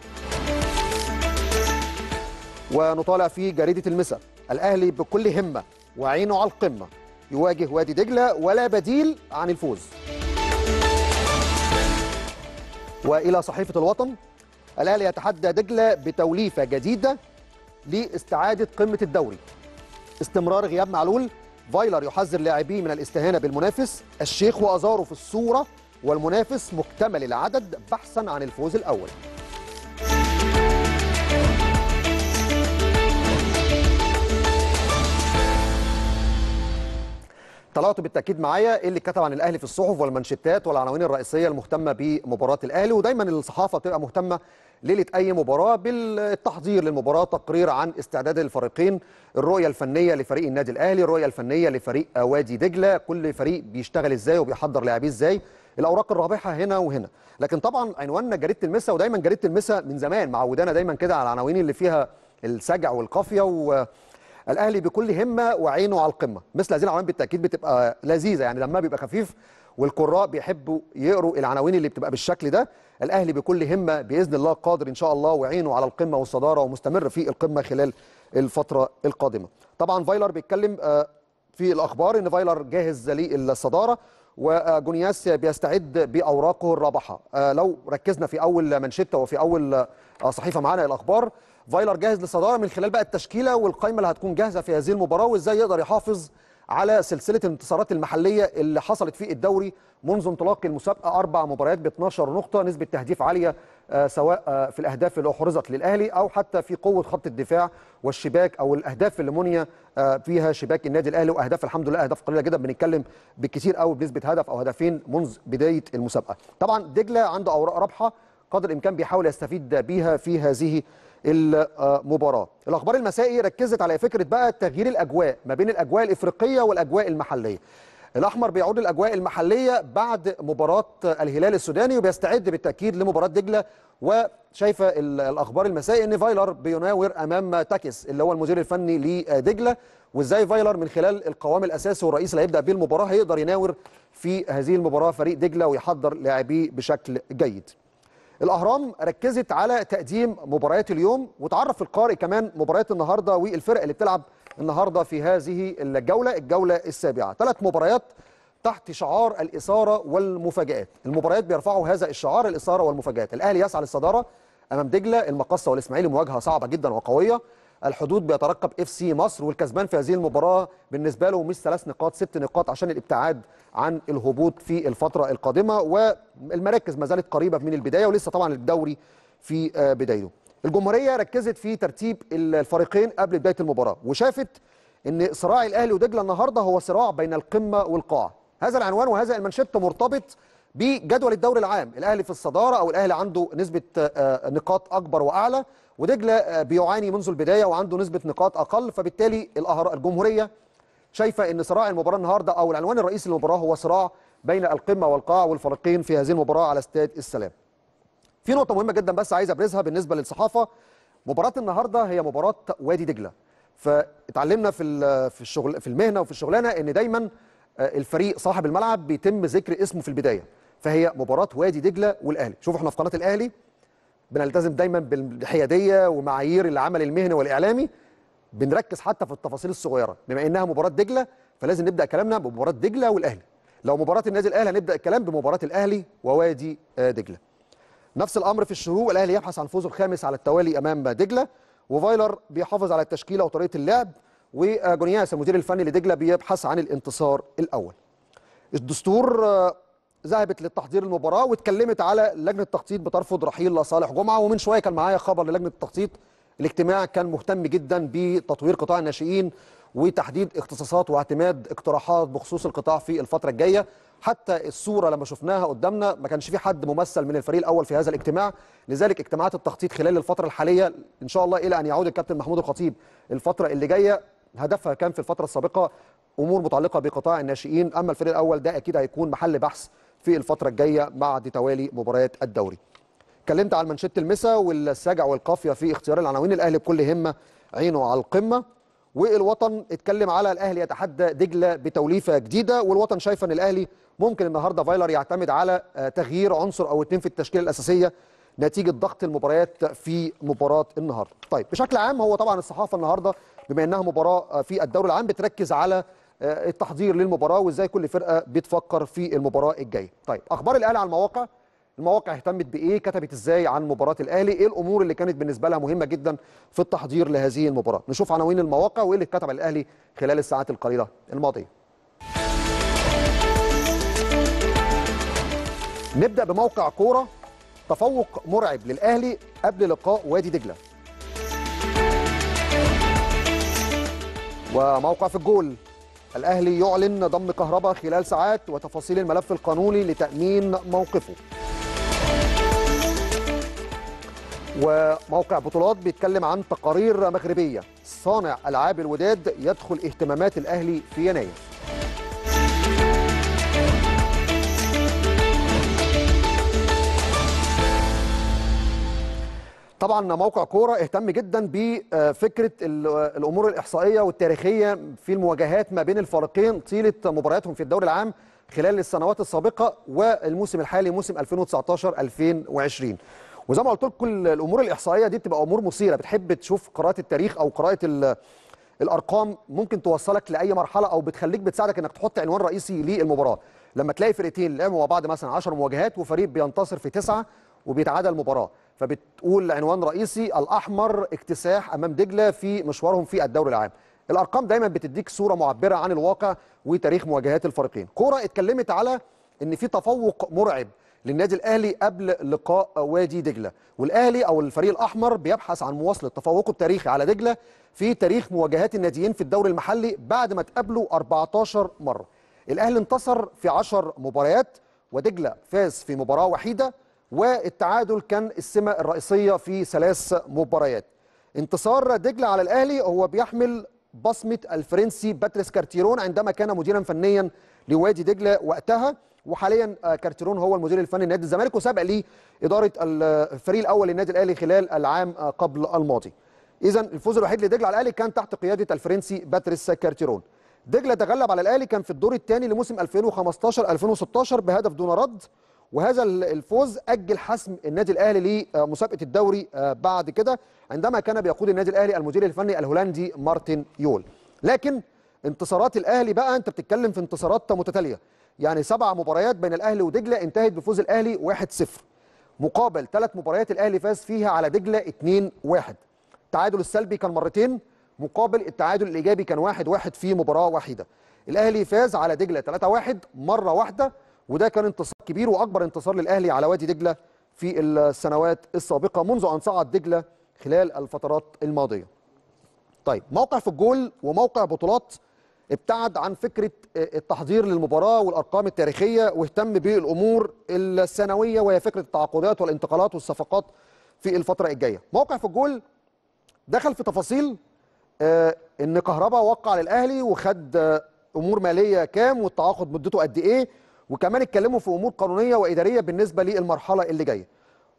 S1: ونطالع في جريده المسا الاهلي بكل همه وعينه على القمه يواجه وادي دجله ولا بديل عن الفوز والى صحيفه الوطن الاهلي يتحدى دجله بتوليفه جديده لاستعاده قمه الدوري استمرار غياب معلول فايلر يحذر لاعبيه من الاستهانه بالمنافس الشيخ وازارو في الصوره والمنافس مكتمل العدد بحثا عن الفوز الاول طلعتوا بالتاكيد معايا ايه اللي كتب عن الاهلي في الصحف والمانشيتات والعناوين الرئيسيه المهتمه بمباراه الاهلي ودايما الصحافه بتبقى مهتمه ليله اي مباراه بالتحضير للمباراه تقرير عن استعداد الفريقين الرؤيه الفنيه لفريق النادي الاهلي الرؤيه الفنيه لفريق وادي دجله كل فريق بيشتغل ازاي وبيحضر لاعبيه ازاي الاوراق الرابحه هنا وهنا لكن طبعا عنواننا جريده المسا ودايما جريده المسا من زمان معودانا دايما كده على العناوين اللي فيها السجع والقافيه و الاهلي بكل همه وعينه على القمه مثل هذه العناوين بالتاكيد بتبقى لذيذه يعني دمها بيبقى خفيف والقراء بيحبوا يقروا العناوين اللي بتبقى بالشكل ده الاهلي بكل همه باذن الله قادر ان شاء الله وعينه على القمه والصداره ومستمر في القمه خلال الفتره القادمه طبعا فايلر بيتكلم في الاخبار ان فايلر جاهز للصداره وجونياس بيستعد باوراقه الرابحه لو ركزنا في اول منشطه وفي اول صحيفه معانا الاخبار فايلر جاهز للصداره من خلال بقى التشكيله والقائمه اللي هتكون جاهزه في هذه المباراه وازاي يقدر يحافظ على سلسله الانتصارات المحليه اللي حصلت في الدوري منذ انطلاق المسابقه اربع مباريات ب 12 نقطه نسبه تهديف عاليه آه سواء آه في الاهداف اللي احرزت للاهلي او حتى في قوه خط الدفاع والشباك او الاهداف اللي مني آه فيها شباك النادي الاهلي واهداف الحمد لله اهداف قليله جدا بنتكلم بكثير قوي بنسبه هدف او هدفين منذ بدايه المسابقه طبعا دجله عنده اوراق رابحه قدر الامكان بيحاول يستفيد بيها في هذه المباراه الاخبار المسائي ركزت على فكره بقى تغيير الاجواء ما بين الاجواء الافريقيه والاجواء المحليه الاحمر بيعود للاجواء المحليه بعد مباراه الهلال السوداني وبيستعد بالتاكيد لمباراه دجله وشايفه الاخبار المسائي ان فايلر بيناور امام تاكس اللي هو المدير الفني لدجله وازاي فايلر من خلال القوام الاساسي والرئيس اللي هيبدا بيه المباراه هيقدر يناور في هذه المباراه فريق دجله ويحضر لاعبيه بشكل جيد الاهرام ركزت على تقديم مباريات اليوم وتعرف القارئ كمان مباريات النهارده والفرق اللي بتلعب النهارده في هذه الجوله الجوله السابعه ثلاث مباريات تحت شعار الاثاره والمفاجات المباريات بيرفعوا هذا الشعار الاثاره والمفاجات الاهلي يسعى للصداره امام دجله المقصه والاسماعيلي مواجهه صعبه جدا وقويه الحدود بيترقب اف سي مصر والكسبان في هذه المباراه بالنسبه له مش ثلاث نقاط ست نقاط عشان الابتعاد عن الهبوط في الفتره القادمه والمراكز ما زالت قريبه من البدايه ولسه طبعا الدوري في بدايته. الجمهوريه ركزت في ترتيب الفريقين قبل بدايه المباراه وشافت ان صراع الاهلي ودجله النهارده هو صراع بين القمه والقاع. هذا العنوان وهذا المنشط مرتبط بجدول الدوري العام، الاهلي في الصداره او الاهلي عنده نسبه نقاط اكبر واعلى ودجله بيعاني منذ البدايه وعنده نسبه نقاط اقل فبالتالي الجمهوريه شايفه ان صراع المباراه النهارده او العنوان الرئيسي للمباراه هو صراع بين القمه والقاع والفريقين في هذه المباراه على استاد السلام. في نقطه مهمه جدا بس عايز ابرزها بالنسبه للصحافه مباراه النهارده هي مباراه وادي دجله فاتعلمنا في ال- في الشغل في المهنه وفي الشغلانه ان دايما آه، الفريق صاحب الملعب بيتم ذكر اسمه في البدايه فهي مباراه وادي دجله والاهلي شوفوا احنا في قناه الاهلي بنلتزم دايما بالحياديه ومعايير العمل المهني والاعلامي بنركز حتى في التفاصيل الصغيره بما انها مباراه دجله فلازم نبدا كلامنا بمباراه دجله والاهلي لو مباراه النادي الاهلي هنبدا الكلام بمباراه الاهلي ووادي آه، دجله نفس الامر في الشروق الاهلي يبحث عن فوزه الخامس على التوالي امام دجله وفايلر بيحافظ على التشكيله وطريقه اللعب وجونياس المدير الفني لدجله بيبحث عن الانتصار الاول الدستور آه، ذهبت للتحضير المباراه واتكلمت على لجنه التخطيط بترفض رحيل صالح جمعه ومن شويه كان معايا خبر للجنه التخطيط الاجتماع كان مهتم جدا بتطوير قطاع الناشئين وتحديد اختصاصات واعتماد اقتراحات بخصوص القطاع في الفتره الجايه حتى الصوره لما شفناها قدامنا ما كانش في حد ممثل من الفريق الاول في هذا الاجتماع لذلك اجتماعات التخطيط خلال الفتره الحاليه ان شاء الله الى ان يعود الكابتن محمود الخطيب الفتره اللي جايه هدفها كان في الفتره السابقه امور متعلقه بقطاع الناشئين اما الفريق الاول ده اكيد هيكون محل بحث في الفتره الجايه بعد توالي مباريات الدوري اتكلمت على المنشط المسا والساجع والقافيه في اختيار العناوين الاهلي بكل همه عينه على القمه والوطن اتكلم على الاهلي يتحدى دجله بتوليفه جديده والوطن شايفه ان الاهلي ممكن النهارده فايلر يعتمد على آه، تغيير عنصر او اتنين في التشكيله الاساسيه نتيجه ضغط المباريات في مباراه النهارده. طيب بشكل عام هو طبعا الصحافه النهارده بما انها مباراه آه، في الدوري العام بتركز على آه، التحضير للمباراه وازاي كل فرقه بتفكر في المباراه الجايه. طيب اخبار الاهلي على المواقع المواقع اهتمت بايه كتبت ازاي عن مباراه الاهلي ايه الامور اللي كانت بالنسبه لها مهمه جدا في التحضير لهذه المباراه نشوف عناوين المواقع وايه اللي اتكتب عن الاهلي خلال الساعات القليله الماضيه نبدا بموقع كوره تفوق مرعب للاهلي قبل لقاء وادي دجله وموقع في الجول الاهلي يعلن ضم كهرباء خلال ساعات وتفاصيل الملف القانوني لتامين موقفه وموقع بطولات بيتكلم عن تقارير مغربيه صانع العاب الوداد يدخل اهتمامات الاهلي في يناير طبعا موقع كوره اهتم جدا بفكره ال- الامور الاحصائيه والتاريخيه في المواجهات ما بين الفريقين طيله مبارياتهم في الدوري العام خلال السنوات السابقه والموسم الحالي موسم 2019 2020 وزي ما قلت لكم كل الامور الاحصائيه دي بتبقى امور مثيره بتحب تشوف قراءه التاريخ او قراءه ال- الارقام ممكن توصلك لاي مرحله او بتخليك بتساعدك انك تحط عنوان رئيسي للمباراه لما تلاقي فرقتين لعبوا مع بعض مثلا 10 مواجهات وفريق بينتصر في تسعه وبيتعادل المباراه فبتقول عنوان رئيسي الاحمر اكتساح امام دجله في مشوارهم في الدوري العام الارقام دايما بتديك صوره معبره عن الواقع وتاريخ مواجهات الفريقين كوره اتكلمت على ان في تفوق مرعب للنادي الاهلي قبل لقاء وادي دجله والاهلي او الفريق الاحمر بيبحث عن مواصله تفوقه التاريخي على دجله في تاريخ مواجهات الناديين في الدوري المحلي بعد ما تقابلوا 14 مره الاهلي انتصر في 10 مباريات ودجله فاز في مباراه وحيده والتعادل كان السمه الرئيسيه في ثلاث مباريات انتصار دجله على الاهلي هو بيحمل بصمه الفرنسي باتريس كارتيرون عندما كان مديرا فنيا لوادي دجله وقتها وحاليا آه، كارتيرون هو المدير الفني لنادي الزمالك وسبق ليه اداره الفريق الاول للنادي الاهلي خلال العام آه، قبل الماضي. اذا الفوز الوحيد لدجله على الاهلي كان تحت قياده الفرنسي باتريس كارتيرون. دجله تغلب على الاهلي كان في الدور الثاني لموسم 2015 2016 بهدف دون رد وهذا الفوز اجل حسم النادي الاهلي لمسابقه الدوري آه، بعد كده عندما كان بيقود النادي الاهلي المدير الفني الهولندي مارتن يول لكن انتصارات الاهلي بقى انت بتتكلم في انتصارات متتاليه يعني سبع مباريات بين الاهلي ودجله انتهت بفوز الاهلي 1-0 مقابل ثلاث مباريات الاهلي فاز فيها على دجله 2-1 التعادل السلبي كان مرتين مقابل التعادل الايجابي كان 1-1 واحد واحد في مباراه واحده الاهلي فاز على دجله 3-1 مره واحده وده كان انتصار كبير واكبر انتصار للاهلي على وادي دجله في السنوات السابقه منذ ان صعد دجله خلال الفترات الماضيه طيب موقع في الجول وموقع بطولات ابتعد عن فكره التحضير للمباراه والارقام التاريخيه واهتم بالامور السنويه وهي فكره التعاقدات والانتقالات والصفقات في الفتره الجايه. موقع في الجول دخل في تفاصيل آه، ان كهربا وقع للاهلي وخد آه، امور ماليه كام والتعاقد مدته قد ايه وكمان اتكلموا في امور قانونيه واداريه بالنسبه للمرحله اللي جايه.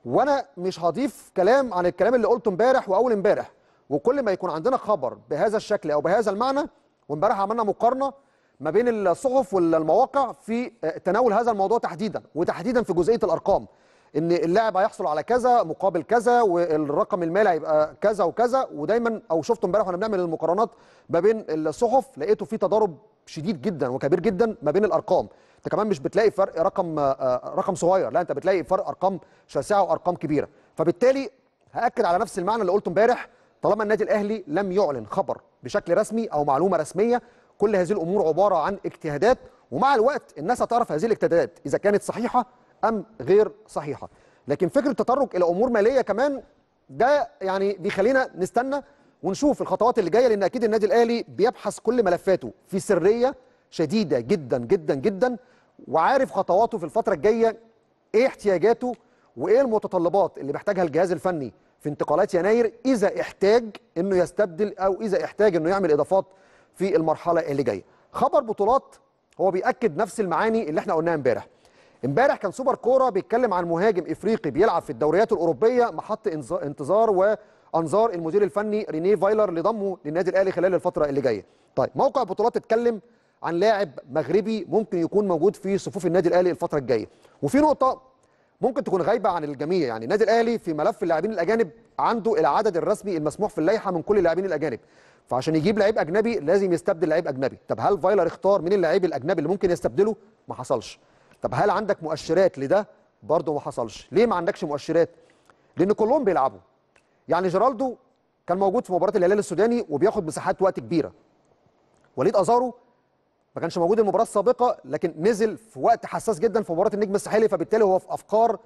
S1: وانا مش هضيف كلام عن الكلام اللي قلته امبارح واول امبارح وكل ما يكون عندنا خبر بهذا الشكل او بهذا المعنى وامبارح عملنا مقارنه ما بين الصحف والمواقع في تناول هذا الموضوع تحديدا وتحديدا في جزئيه الارقام ان اللاعب هيحصل على كذا مقابل كذا والرقم المالي هيبقى كذا وكذا ودايما او شفته امبارح وانا بنعمل المقارنات ما بين الصحف لقيته في تضارب شديد جدا وكبير جدا ما بين الارقام انت كمان مش بتلاقي فرق رقم رقم صغير لا انت بتلاقي فرق ارقام شاسعه وارقام كبيره فبالتالي هاكد على نفس المعنى اللي قلته امبارح طالما النادي الاهلي لم يعلن خبر بشكل رسمي او معلومه رسميه كل هذه الامور عباره عن اجتهادات ومع الوقت الناس هتعرف هذه الاجتهادات اذا كانت صحيحه ام غير صحيحه لكن فكره التطرق الى امور ماليه كمان ده يعني بيخلينا نستنى ونشوف الخطوات اللي جايه لان اكيد النادي الاهلي بيبحث كل ملفاته في سريه شديده جدا جدا جدا وعارف خطواته في الفتره الجايه ايه احتياجاته وايه المتطلبات اللي محتاجها الجهاز الفني في انتقالات يناير اذا احتاج انه يستبدل او اذا احتاج انه يعمل اضافات في المرحله اللي جايه خبر بطولات هو بياكد نفس المعاني اللي احنا قلناها امبارح امبارح كان سوبر كوره بيتكلم عن مهاجم افريقي بيلعب في الدوريات الاوروبيه محط انتظار وانظار المدير الفني رينيه فايلر لضمه للنادي الاهلي خلال الفتره اللي جايه طيب موقع بطولات اتكلم عن لاعب مغربي ممكن يكون موجود في صفوف النادي الاهلي الفتره الجايه وفي نقطه ممكن تكون غايبه عن الجميع يعني النادي الاهلي في ملف اللاعبين الاجانب عنده العدد الرسمي المسموح في اللائحه من كل اللاعبين الاجانب فعشان يجيب لعيب اجنبي لازم يستبدل لعيب اجنبي طب هل فايلر اختار مين اللاعب الاجنبي اللي ممكن يستبدله ما حصلش طب هل عندك مؤشرات لده برضه ما حصلش ليه ما عندكش مؤشرات لان كلهم بيلعبوا يعني جيرالدو كان موجود في مباراه الهلال السوداني وبياخد مساحات وقت كبيره وليد ازارو ما كانش موجود المباراه السابقه لكن نزل في وقت حساس جدا في مباراه النجم الساحلي فبالتالي هو في افكار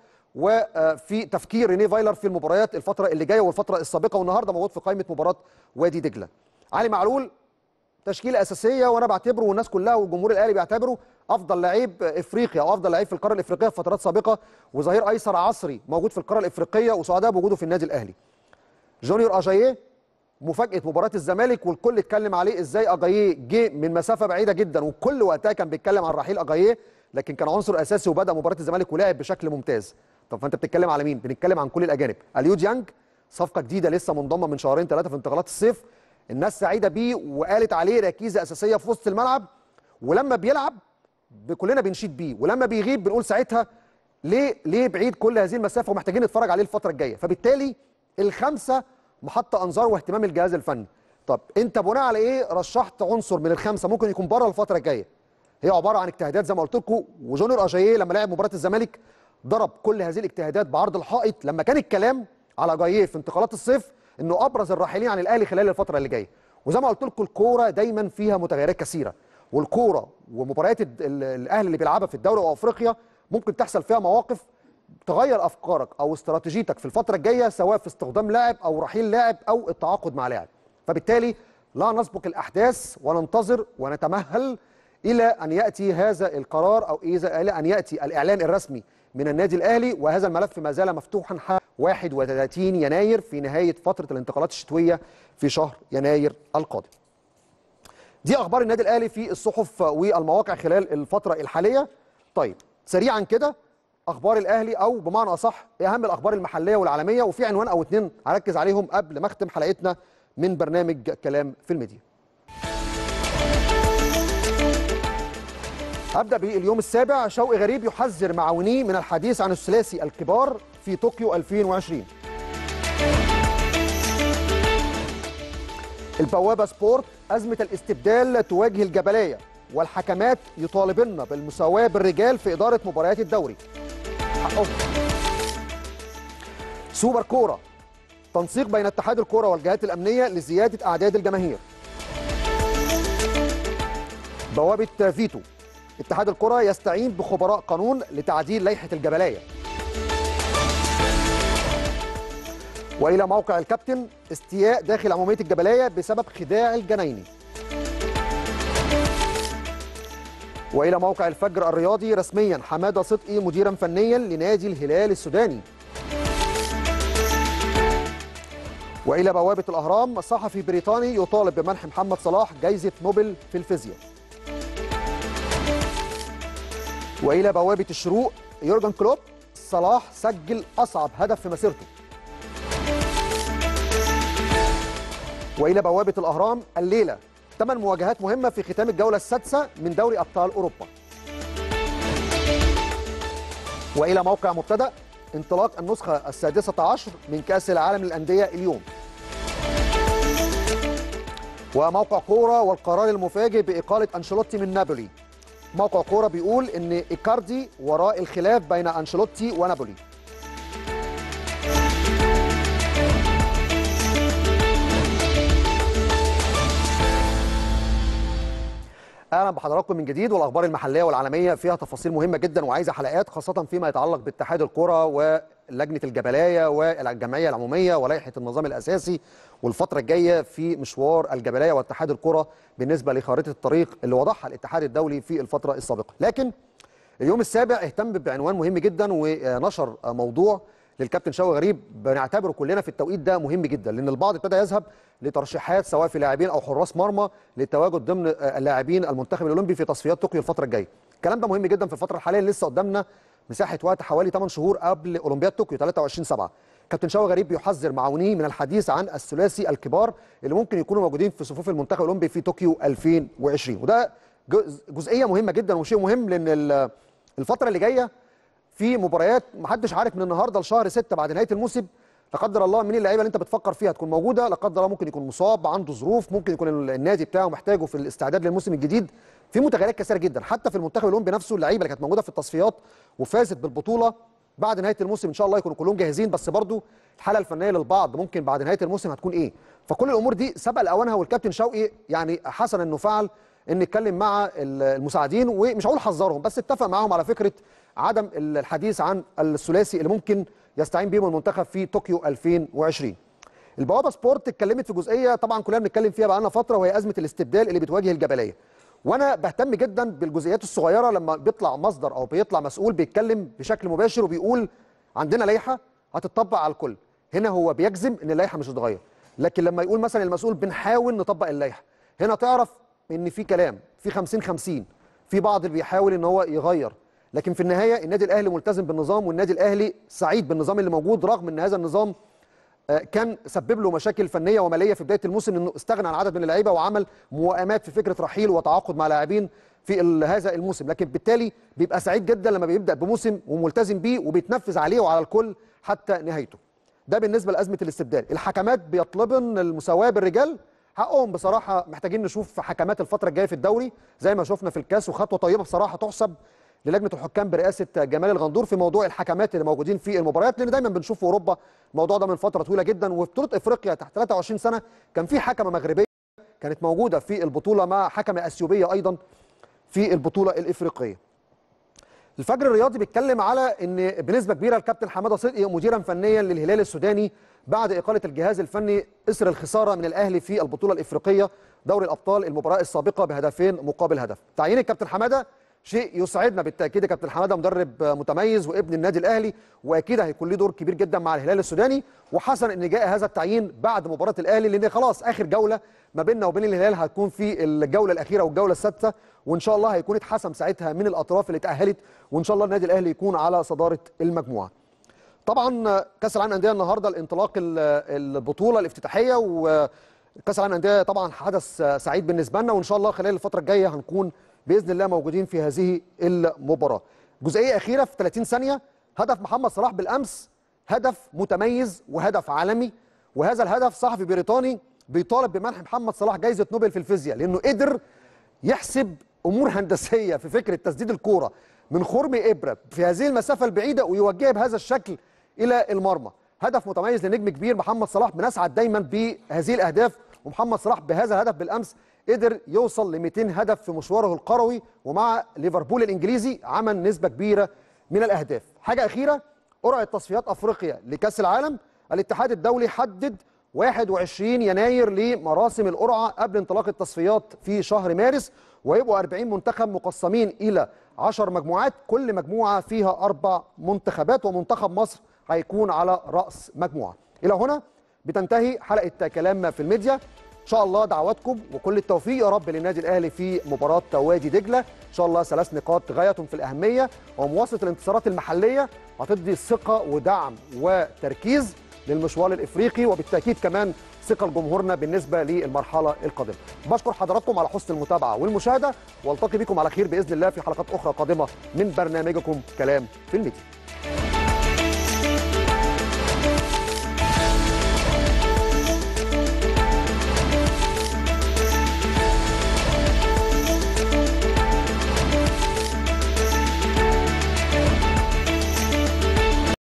S1: وفي تفكير ريني فايلر في المباريات الفتره اللي جايه والفتره السابقه والنهارده موجود في قائمه مباراه وادي دجله علي معلول تشكيله اساسيه وانا بعتبره والناس كلها والجمهور الاهلي بيعتبره افضل لعيب افريقي او افضل لعيب في القاره الافريقيه في فترات سابقه وظهير ايسر عصري موجود في القاره الافريقيه وسعداء بوجوده في النادي الاهلي جونيور اجاييه مفاجاه مباراه الزمالك والكل اتكلم عليه ازاي اجاييه جه من مسافه بعيده جدا والكل وقتها كان بيتكلم عن رحيل اجاييه لكن كان عنصر اساسي وبدا مباراه الزمالك ولعب بشكل ممتاز طب فانت بتتكلم على مين بنتكلم عن كل الاجانب اليو ديانج صفقه جديده لسه منضمه من شهرين ثلاثه في انتقالات الصيف الناس سعيده بيه وقالت عليه ركيزه اساسيه في وسط الملعب ولما بيلعب كلنا بنشيد بيه ولما بيغيب بنقول ساعتها ليه ليه بعيد كل هذه المسافه ومحتاجين نتفرج عليه الفتره الجايه فبالتالي الخمسه محط انظار واهتمام الجهاز الفني طب انت بناء على ايه رشحت عنصر من الخمسه ممكن يكون بره الفتره الجايه هي عباره عن اجتهادات زي ما قلت لكم وجونيور اجاييه لما لعب مباراه الزمالك ضرب كل هذه الاجتهادات بعرض الحائط لما كان الكلام على اجاييه في انتقالات الصيف انه ابرز الراحلين عن الاهلي خلال الفتره اللي جايه وزي ما قلت لكم الكوره دايما فيها متغيرات كثيره والكوره ومباريات الاهلي اللي بيلعبها في الدوري وافريقيا ممكن تحصل فيها مواقف تغير افكارك او استراتيجيتك في الفتره الجايه سواء في استخدام لاعب او رحيل لاعب او التعاقد مع لاعب فبالتالي لا نسبق الاحداث وننتظر ونتمهل الى ان ياتي هذا القرار او الى ان ياتي الاعلان الرسمي من النادي الاهلي وهذا الملف ما زال مفتوحا حتى 31 يناير في نهايه فتره الانتقالات الشتويه في شهر يناير القادم. دي اخبار النادي الاهلي في الصحف والمواقع خلال الفتره الحاليه. طيب سريعا كده اخبار الاهلي او بمعنى اصح اهم الاخبار المحليه والعالميه وفي عنوان او اتنين هركز عليهم قبل ما اختم حلقتنا من برنامج كلام في الميديا. ابدا باليوم السابع شوقي غريب يحذر معاونيه من الحديث عن الثلاثي الكبار في طوكيو 2020 البوابه سبورت ازمه الاستبدال تواجه الجبليه والحكمات يطالبن بالمساواه بالرجال في اداره مباريات الدوري حقهم سوبر كوره تنسيق بين اتحاد الكوره والجهات الامنيه لزياده اعداد الجماهير بوابه فيتو اتحاد الكرة يستعين بخبراء قانون لتعديل لائحة الجبلية وإلى موقع الكابتن استياء داخل عمومية الجبلية بسبب خداع الجنايني وإلى موقع الفجر الرياضي رسميا حمادة صدقي مديرا فنيا لنادي الهلال السوداني وإلى بوابة الأهرام صحفي بريطاني يطالب بمنح محمد صلاح جائزة نوبل في الفيزياء والى بوابه الشروق يورجن كلوب صلاح سجل اصعب هدف في مسيرته والى بوابه الاهرام الليله ثمان مواجهات مهمه في ختام الجوله السادسه من دوري ابطال اوروبا والى موقع مبتدا انطلاق النسخه السادسه عشر من كاس العالم للانديه اليوم وموقع كوره والقرار المفاجئ باقاله انشيلوتي من نابولي موقع كوره بيقول ان ايكاردي وراء الخلاف بين انشيلوتي ونابولي اهلا بحضراتكم من جديد والاخبار المحليه والعالميه فيها تفاصيل مهمه جدا وعايزه حلقات خاصه فيما يتعلق باتحاد الكره ولجنه الجبلايه والجمعيه العموميه ولائحه النظام الاساسي والفتره الجايه في مشوار الجبلايه واتحاد الكره بالنسبه لخارطه الطريق اللي وضعها الاتحاد الدولي في الفتره السابقه لكن اليوم السابع اهتم بعنوان مهم جدا ونشر موضوع للكابتن شوقي غريب بنعتبره كلنا في التوقيت ده مهم جدا لان البعض ابتدى يذهب لترشيحات سواء في لاعبين او حراس مرمى للتواجد ضمن اللاعبين المنتخب الاولمبي في تصفيات طوكيو الفتره الجايه. الكلام ده مهم جدا في الفتره الحاليه لسه قدامنا مساحه وقت حوالي 8 شهور قبل اولمبياد طوكيو 23 7 كابتن شوقي غريب بيحذر معاونيه من الحديث عن الثلاثي الكبار اللي ممكن يكونوا موجودين في صفوف المنتخب الاولمبي في طوكيو 2020 وده جزئيه مهمه جدا وشيء مهم لان الفتره اللي جايه في مباريات محدش عارف من النهارده لشهر 6 بعد نهايه الموسم لا قدر الله مين اللعيبه اللي انت بتفكر فيها تكون موجوده لا قدر الله ممكن يكون مصاب عنده ظروف ممكن يكون النادي بتاعه محتاجه في الاستعداد للموسم الجديد في متغيرات كثيره جدا حتى في المنتخب الاولمبي نفسه اللعيبه اللي كانت موجوده في التصفيات وفازت بالبطوله بعد نهايه الموسم ان شاء الله يكونوا كلهم جاهزين بس برضو الحاله الفنيه للبعض ممكن بعد نهايه الموسم هتكون ايه فكل الامور دي سبق لاوانها والكابتن شوقي يعني حسن انه فعل ان اتكلم مع المساعدين ومش هقول حذرهم بس اتفق معاهم على فكره عدم الحديث عن الثلاثي اللي ممكن يستعين بيهم المنتخب في طوكيو 2020 البوابه سبورت اتكلمت في جزئيه طبعا كلنا بنتكلم فيها بقالنا فتره وهي ازمه الاستبدال اللي بتواجه الجبليه وانا بهتم جدا بالجزئيات الصغيره لما بيطلع مصدر او بيطلع مسؤول بيتكلم بشكل مباشر وبيقول عندنا لائحه هتطبق على الكل هنا هو بيجزم ان اللائحه مش هتتغير لكن لما يقول مثلا المسؤول بنحاول نطبق اللائحه هنا تعرف ان في كلام في 50 50 في بعض اللي بيحاول ان هو يغير لكن في النهايه النادي الاهلي ملتزم بالنظام والنادي الاهلي سعيد بالنظام اللي موجود رغم ان هذا النظام كان سبب له مشاكل فنيه وماليه في بدايه الموسم انه استغنى عن عدد من اللعيبه وعمل موائمات في فكره رحيل وتعاقد مع لاعبين في هذا الموسم لكن بالتالي بيبقى سعيد جدا لما بيبدا بموسم وملتزم بيه وبيتنفذ عليه وعلى الكل حتى نهايته ده بالنسبه لازمه الاستبدال الحكمات بيطلبن المساواه بالرجال حقهم بصراحه محتاجين نشوف حكمات الفتره الجايه في الدوري زي ما شفنا في الكاس وخطوه طيبه بصراحه تحسب للجنه الحكام برئاسه جمال الغندور في موضوع الحكمات اللي موجودين في المباريات لان دايما بنشوف في اوروبا الموضوع ده من فتره طويله جدا وفي بطوله افريقيا تحت 23 سنه كان في حكمه مغربيه كانت موجوده في البطوله مع حكمه اثيوبيه ايضا في البطوله الافريقيه. الفجر الرياضي بيتكلم على ان بنسبه كبيره الكابتن حماده صدقي مديرا فنيا للهلال السوداني بعد اقاله الجهاز الفني اثر الخساره من الاهلي في البطوله الافريقيه دوري الابطال المباراه السابقه بهدفين مقابل هدف. تعيين الكابتن حماده شيء يسعدنا بالتاكيد كابتن حماده مدرب متميز وابن النادي الاهلي واكيد هيكون له دور كبير جدا مع الهلال السوداني وحسن ان جاء هذا التعيين بعد مباراه الاهلي لان خلاص اخر جوله ما بيننا وبين الهلال هتكون في الجوله الاخيره والجوله السادسه وان شاء الله هيكون اتحسم ساعتها من الاطراف اللي تاهلت وان شاء الله النادي الاهلي يكون على صداره المجموعه. طبعا كاس العالم للانديه النهارده الانطلاق البطوله الافتتاحيه وكاس العالم للانديه طبعا حدث سعيد بالنسبه لنا وان شاء الله خلال الفتره الجايه هنكون باذن الله موجودين في هذه المباراه. جزئيه اخيره في 30 ثانيه هدف محمد صلاح بالامس هدف متميز وهدف عالمي وهذا الهدف صحفي بريطاني بيطالب بمنح محمد صلاح جائزه نوبل في الفيزياء لانه قدر يحسب امور هندسيه في فكره تسديد الكوره من خرم ابره في هذه المسافه البعيده ويوجهها بهذا الشكل الى المرمى. هدف متميز لنجم كبير محمد صلاح بنسعد دايما بهذه الاهداف ومحمد صلاح بهذا الهدف بالامس قدر يوصل ل 200 هدف في مشواره القروي ومع ليفربول الانجليزي عمل نسبه كبيره من الاهداف. حاجه اخيره قرعه تصفيات افريقيا لكاس العالم الاتحاد الدولي حدد 21 يناير لمراسم القرعه قبل انطلاق التصفيات في شهر مارس ويبقوا 40 منتخب مقسمين الى 10 مجموعات كل مجموعه فيها اربع منتخبات ومنتخب مصر هيكون على راس مجموعه. الى هنا بتنتهي حلقه كلام في الميديا ان شاء الله دعواتكم وكل التوفيق يا رب للنادي الاهلي في مباراه وادي دجله ان شاء الله ثلاث نقاط غايه في الاهميه ومواصله الانتصارات المحليه هتدي ثقه ودعم وتركيز للمشوار الافريقي وبالتاكيد كمان ثقه لجمهورنا بالنسبه للمرحله القادمه. بشكر حضراتكم على حسن المتابعه والمشاهده والتقي بكم على خير باذن الله في حلقات اخرى قادمه من برنامجكم كلام في الميديا.